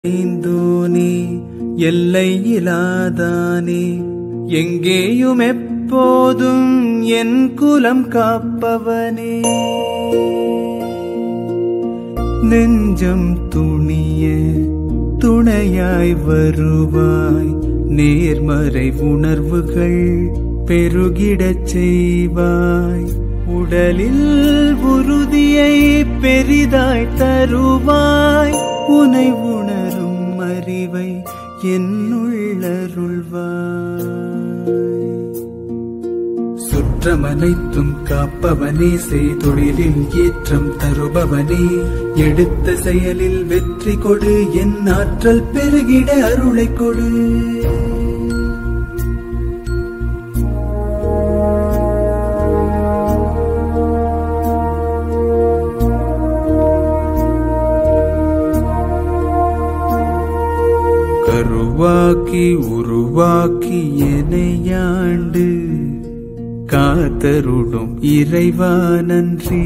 ஐந்தோனே எல்லை இலாதானே எங்கேயும் எப்போதும் என் குலம் காப்பவனே நெஞ்சம் துணிய துணையாய் வருவாய் நேர்மறை உணர்வுகள் பெருகிடச் செய்வாய் உடலில் உறுதியை பெரிதாய் தருவாய் உனை உணரும் அறிவை என்னுள்ளருள்வாய் சுற்றமனைத்தும் காப்பவனே செய்தொழிலில் ஏற்றம் தருபவனே எடுத்த செயலில் வெற்றி கொடு என் ஆற்றல் பெருகிட அருளை கொடு கருவாக்கி உருவாக்கி எனையாண்டு காத்தருடும் இறைவா நன்றி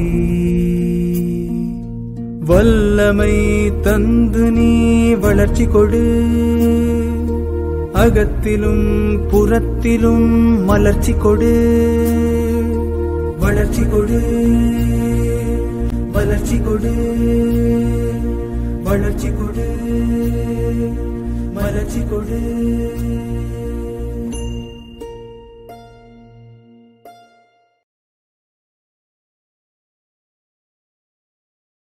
வல்லமை தந்து நீ வளர்ச்சி கொடு அகத்திலும் புறத்திலும் மலர்ச்சி கொடு வளர்ச்சி கொடு வளர்ச்சி கொடு வளர்ச்சி கொடு மலர்ச்சி கொடு